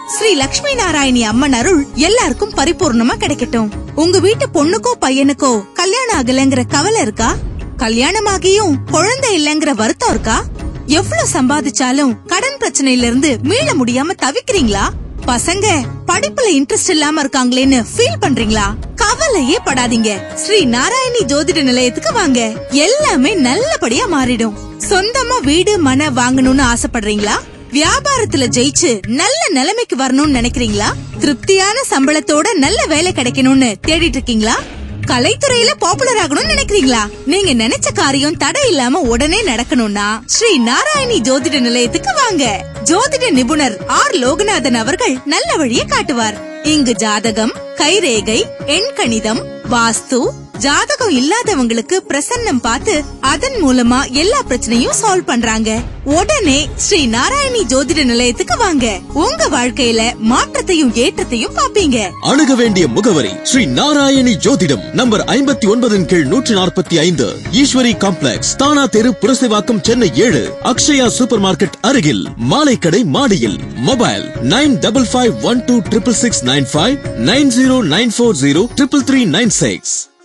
ஸ்ரீ லக்ஷ்மி நாராயணி அம்மன் அருள் எல்லாருக்கும் பரிபூர்ணமா கிடைக்கட்டும் உங்க வீட்டு பொண்ணுக்கோ பையனுக்கோ கல்யாணம் ஆகலைங்கிற கவலை இருக்கா கல்யாணமாகியும் குழந்தை இல்லைங்கிற வருத்தம் இருக்கா எவ்வளவு சம்பாதிச்சாலும் கடன் பிரச்சனையில இருந்து மீள முடியாம தவிக்கிறீங்களா பசங்க படிப்புல இன்ட்ரெஸ்ட் இல்லாம இருக்காங்களேன்னு ஃபீல் பண்றீங்களா கவலையே படாதீங்க ஸ்ரீ நாராயணி ஜோதிட நிலையத்துக்கு வாங்க எல்லாமே நல்லபடியா மாறிடும் சொந்தமா வீடு மன வாங்கணும்னு ஆசைப்படுறீங்களா வியாபாரத்துல ஜெயிச்சு நல்ல நிலைமைக்கு வரணும்னு நினைக்கிறீங்களா திருப்தியான சம்பளத்தோட நல்ல வேலை கிடைக்கணும்னு தேடிட்டு இருக்கீங்களா கலைத்துறையில பாப்புலர் ஆகணும்னு நினைக்கிறீங்களா நீங்க நினைச்ச காரியம் தடை இல்லாம உடனே நடக்கணும்னா ஸ்ரீ நாராயணி ஜோதிட நிலையத்துக்கு வாங்க ஜோதிட நிபுணர் ஆர் லோகநாதன் அவர்கள் நல்ல வழியை காட்டுவார் இங்கு ஜாதகம் கைரேகை எண் கணிதம் வாஸ்து ஜாதகம் இல்லாதவங்களுக்கு பிரசன்னம் பார்த்து அதன் மூலமா எல்லா பிரச்சனையும் சால்வ் பண்றாங்க உடனே ஸ்ரீ நாராயணி ஜோதிட நிலையத்துக்கு வாங்க உங்க வாழ்க்கையில மாற்றத்தையும் ஏற்றத்தையும் பாப்பீங்க அணுக வேண்டிய முகவரி ஸ்ரீ நாராயணி ஜோதிடம் நம்பர் ஐம்பத்தி ஒன்பதின் கீழ் நூற்றி நாற்பத்தி ஐந்து ஈஸ்வரி காம்ப்ளெக்ஸ் தானா தெரு புரசைவாக்கம் சென்னை ஏழு அக்ஷயா சூப்பர் மார்க்கெட் அருகில் மாலை கடை மாடியில் mobile nine double five one two triple six nine five nine zero nine four zero triple three nine six